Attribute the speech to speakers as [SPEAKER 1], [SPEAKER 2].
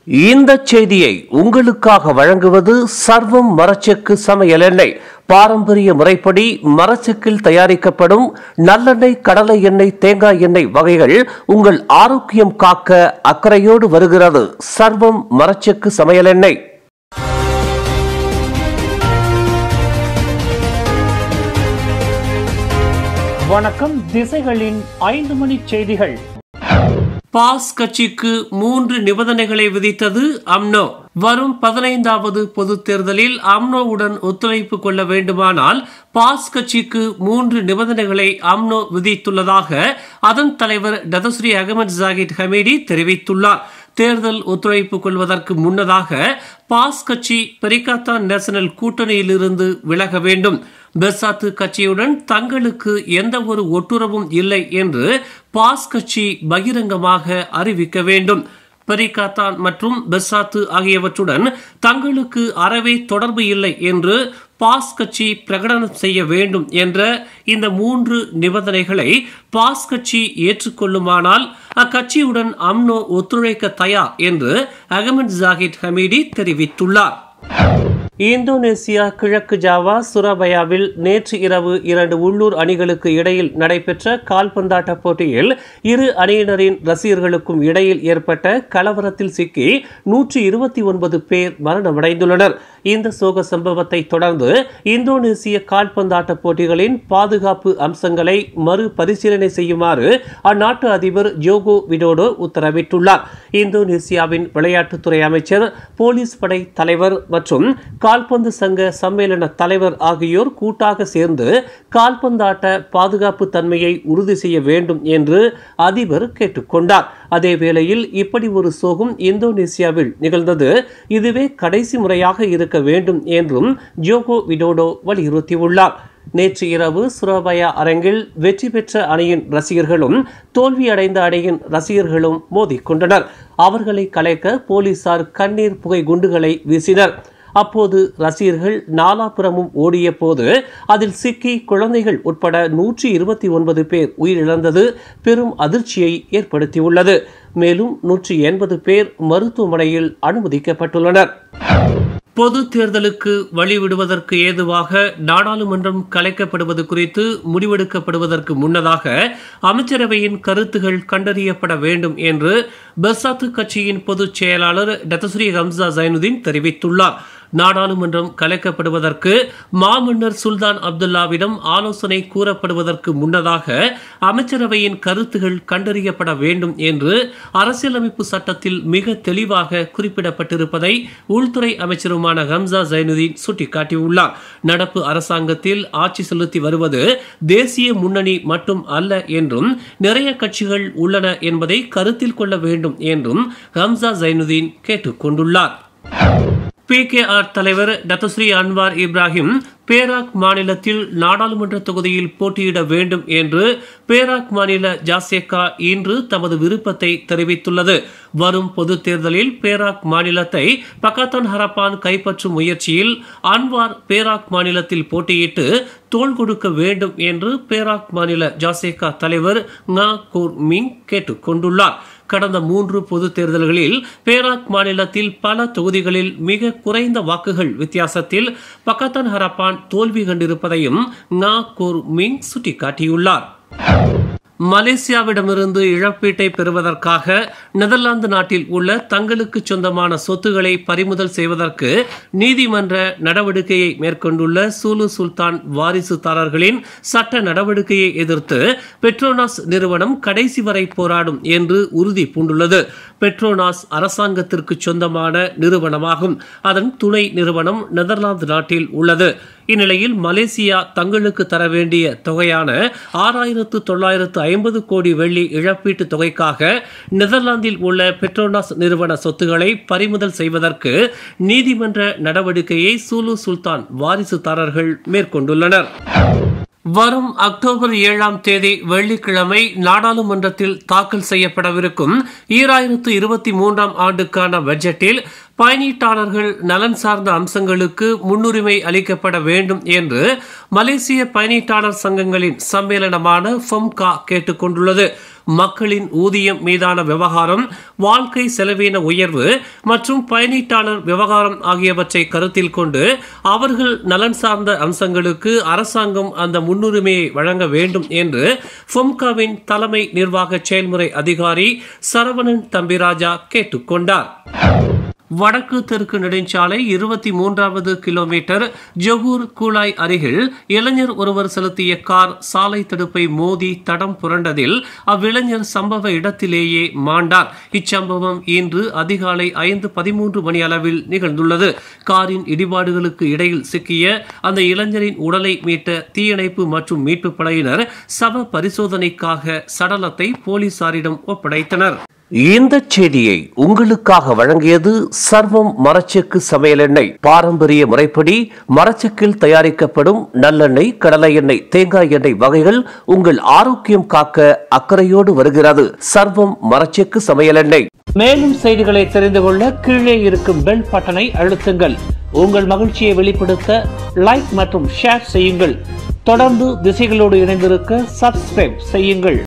[SPEAKER 1] இந்த செய்தியை உங்களுக்காக வழங்குவது சர்வம் மரச்செக்கு சமையல் எண்ணெய் பாரம்பரிய முறைப்படி மரச்செக்கில் தயாரிக்கப்படும் நல்லெண்ணெய் கடலை எண்ணெய் தேங்காய் எண்ணெய் வகைகள் உங்கள் ஆரோக்கியம் காக்க அக்கறையோடு வருகிறது சர்வம் மரச்செக்கு சமையல் எண்ணெய்
[SPEAKER 2] வணக்கம் திசைகளின் ஐந்து மணி செய்திகள்
[SPEAKER 1] பாஸ் கட்சிக்கு மூன்று நிபந்தனைகளை விதித்தது அம்னோ வரும் பதினைந்தாவது பொது தேர்தலில் அம்னோவுடன் ஒத்துழைப்பு கொள்ள வேண்டுமானால் பாஸ் கட்சிக்கு மூன்று நிபந்தனைகளை அம்னோ விதித்துள்ளதாக அதன் தலைவர் டதஸ்ரீ அகமது ஜாகித் ஹமீடி தெரிவித்துள்ளார் தேர்தல் ஒத்துழைப்பு கொள்வதற்கு முன்னதாக பாஸ் கட்சி பெரிகாத்தான் நேஷனல் கூட்டணியிலிருந்து விலக வேண்டும் பெசாத்து கட்சியுடன் தங்களுக்கு எந்த ஒரு ஒட்டுறவும் இல்லை என்று பாஸ் கட்சி பகிரங்கமாக அறிவிக்க வேண்டும் பெரிகாத்தான் மற்றும் பெசாத்து ஆகியவற்றுடன் தங்களுக்கு அறவே தொடர்பு இல்லை என்று பாஸ் கட்சி பிரகடனம் செய்ய வேண்டும் என்ற இந்த மூன்று நிபந்தனைகளை பாஸ் கட்சி ஏற்றுக்கொள்ளுமானால் அக்கட்சியுடன் அம்னோ ஒத்துழைக்க தயார் என்று அகமது ஜாகித் ஹமீடி தெரிவித்துள்ளார் இந்தோனேசியா கிழக்கு ஜாவா சுரபயாவில் நேற்று இரவு இரண்டு உள்ளூர் அணிகளுக்கு இடையில் நடைபெற்ற கால்பந்தாட்ட போட்டியில் இரு அணியினரின் ரசிகர்களுக்கும் இடையில் ஏற்பட்ட கலவரத்தில் சிக்கி நூற்றி இருபத்தி ஒன்பது பேர் மரணமடைந்துள்ளனர் இந்த சோக சம்பவத்தை தொடர்ந்து இந்தோனேசிய கால்பந்தாட்ட போட்டிகளின் பாதுகாப்பு அம்சங்களை மறுபரிசீலனை செய்யுமாறு அந்நாட்டு அதிபர் ஜோகோ விடோடோ உத்தரவிட்டுள்ளார் இந்தோனேசியாவின் விளையாட்டுத்துறை அமைச்சர் போலீஸ் படை தலைவர் மற்றும் கால்பந்து சங்க சம்மேளன தலைவர் ஆகியோர் கூட்டாக சேர்ந்து கால்பந்தாட்ட பாதுகாப்பு தன்மையை உறுதி செய்ய வேண்டும் என்று அதிபர் கேட்டுக்கொண்டார் அதே வேளையில் இப்படி ஒரு சோகம் இந்தோனேசியாவில் நிகழ்ந்தது இதுவே கடைசி முறையாக இருக்க வேண்டும் என்றும் ஜோகோ விடோடோ வலியுறுத்தியுள்ளார் நேற்று இரவு சுரபயா அரங்கில் வெற்றி பெற்ற அணியின் ரசிகர்களும் தோல்வியடைந்த அணியின் ரசிகர்களும் மோதிக்கொண்டனர் அவர்களை கலைக்க போலீசார் கண்ணீர் புகை குண்டுகளை வீசினர் அப்போது ரசிகர்கள் நாலாபுறமும் ஓடிய போது அதில் சிக்கி குழந்தைகள் உட்பட நூற்றி இருபத்தி ஒன்பது பேர் உயிரிழந்தது பெரும் அதிர்ச்சியை ஏற்படுத்தியுள்ளது மேலும் நூற்றி எண்பது பேர் மருத்துவமனையில் அனுமதிக்கப்பட்டுள்ளனர் பொது தேர்தலுக்கு வழிவிடுவதற்கு ஏதுவாக நாடாளுமன்றம் கலைக்கப்படுவது குறித்து முடிவெடுக்கப்படுவதற்கு முன்னதாக அமைச்சரவையின் கருத்துகள் கண்டறியப்பட வேண்டும் என்று பெசாத்து கட்சியின் பொதுச் செயலாளர் டத்தஸ்ரீ ஹம்சா ஜைனுதீன் தெரிவித்துள்ளார் நாடாளுமன்றம் கலைக்கப்படுவதற்கு மாமன்னர் சுல்தான் அப்துல்லாவிடம் ஆலோசனை கூறப்படுவதற்கு முன்னதாக அமைச்சரவையின் கருத்துகள் கண்டறியப்பட வேண்டும் என்று அரசியலமைப்பு சட்டத்தில் மிக தெளிவாக குறிப்பிடப்பட்டிருப்பதை உள்துறை அமைச்சருமான ஹம்சா ஜைனுதீன் சுட்டிக்காட்டியுள்ளார் நடப்பு அரசாங்கத்தில் ஆட்சி செலுத்தி வருவது தேசிய முன்னணி மட்டும் அல்ல என்றும் நிறைய கட்சிகள் உள்ளன என்பதை கருத்தில் கொள்ள வேண்டும் என்றும் ஹம்சா ஜைனுதீன் கேட்டுக்கொண்டுள்ளார் பிகேஆர் தலைவர் டத்தஸ்ரீ அன்வார் இப்ராஹிம் பேராக் மாநிலத்தில் நாடாளுமன்ற தொகுதியில் போட்டியிட வேண்டும் என்று பேராக் மாநில ஜாசேகா இன்று தமது விருப்பத்தை தெரிவித்துள்ளது வரும் பொது தேர்தலில் பேராக் மாநிலத்தை பக்காத்தான் ஹரப்பான் கைப்பற்றும் முயற்சியில் அன்வார் பேராக் மாநிலத்தில் போட்டியிட்டு தோள் கொடுக்க வேண்டும் என்று பேராக் மாநில ஜாசேகா தலைவர் ngா கோர் மிங் கேட்டுக்கொண்டுள்ளார் கடந்த மூன்று பொது தேர்தல்களில் பேராக் மாநிலத்தில் பல தொகுதிகளில் மிக குறைந்த வாக்குகள் வித்தியாசத்தில் பக்கத்தான் ஹரப்பான் தோல்வி கண்டிருப்பதையும் ngா கோர் மிங் சுட்டிக்காட்டியுள்ளார் மலேசியாவிடமிருந்து இழப்பீட்டை பெறுவதற்காக நெதர்லாந்து நாட்டில் உள்ள தங்களுக்கு சொந்தமான சொத்துக்களை பறிமுதல் செய்வதற்கு நீதிமன்ற நடவடிக்கையை மேற்கொண்டுள்ள சூலு சுல்தான் வாரிசுதாரர்களின் சட்ட நடவடிக்கையை எதிர்த்து பெட்ரோனாஸ் நிறுவனம் கடைசி வரை போராடும் என்று உறுதி பூண்டுள்ளது பெட்ரோனாஸ் அரசாங்கத்திற்கு சொந்தமான நிறுவனமாகும் அதன் துணை நிறுவனம் நெதர்லாந்து நாட்டில் உள்ளது இந்நிலையில் மலேசியா தங்களுக்கு தர வேண்டிய தொகையான ஆறாயிரத்து தொள்ளாயிரத்து ஐம்பது கோடி வெள்ளி இழப்பீட்டு தொகைக்காக நெதர்லாந்தில் உள்ள பெட்ரோனாஸ் நிறுவன சொத்துக்களை பறிமுதல் செய்வதற்கு நீதிமன்ற நடவடிக்கையை சூலு சுல்தான் வாரிசுதாரர்கள் மேற்கொண்டுள்ளனர் வரும் அக்டோபர் ஏழாம் தேதி வெள்ளிக்கிழமை நாடாளுமன்றத்தில் தாக்கல் செய்யப்படவிருக்கும் ஈராயிரத்து இருபத்தி மூன்றாம் ஆண்டுக்கான பட்ஜெட்டில் பயணீட்டாளர்கள் நலன் சார்ந்த அம்சங்களுக்கு முன்னுரிமை அளிக்கப்பட வேண்டும் என்று மலேசிய பயணீட்டாளர் சங்கங்களின் சம்மேளனமான ஃபொம்கா கேட்டுக்கொண்டுள்ளது மக்களின் ஊதியம் மீதான விவகாரம் வாழ்க்கை செலவின உயர்வு மற்றும் பயணீட்டாளர் விவகாரம் ஆகியவற்றை கருத்தில் கொண்டு அவர்கள் நலன் சார்ந்த அம்சங்களுக்கு அரசாங்கம் அந்த முன்னுரிமையை வழங்க வேண்டும் என்று ஃபொம்காவின் தலைமை நிர்வாக செயல்முறை அதிகாரி சரவணன் தம்பிராஜா கேட்டுக்கொண்டார் வடக்கு தெற்கு நெடுஞ்சாலை இருபத்தி மூன்றாவது கிலோமீட்டர் ஜொகூர் கூலாய் அருகில் இளைஞர் ஒருவர் செலுத்திய கார் சாலை தடுப்பை மோதி தடம் புரண்டதில் அவ்விளைஞர் சம்பவ இடத்திலேயே மாண்டார் இச்சம்பவம் இன்று அதிகாலை ஐந்து பதிமூன்று மணி அளவில் நிகழ்ந்துள்ளது காரின் இடிபாடுகளுக்கு இடையில் சிக்கிய அந்த இளைஞரின் உடலை மீட்ட தீயணைப்பு மற்றும் மீட்பு படையினர் சவ பரிசோதனைக்காக சடலத்தை போலீசாரிடம் ஒப்படைத்தனர் இந்த செய்தியை உங்களுக்காக வழங்கியது சர்வம் மரச்செக்கு சமையல் எண்ணெய் பாரம்பரிய முறைப்படி மரச்செக்கில் தயாரிக்கப்படும் நல்லெண்ணெய் கடலை எண்ணெய் தேங்காய் எண்ணெய் வகைகள் உங்கள் ஆரோக்கியம் காக்க அக்கறையோடு வருகிறது சர்வம் மரச்செக்கு சமையல் எண்ணெய்
[SPEAKER 2] மேலும் செய்திகளை தெரிந்து கொள்ள கீழே இருக்கும் பெல் பட்டனை அழுத்துங்கள் உங்கள் மகிழ்ச்சியை வெளிப்படுத்த லைக் மற்றும் ஷேர் செய்யுங்கள் தொடர்ந்து திசைகளோடு இணைந்திருக்க சப்ஸ்கிரைப் செய்யுங்கள்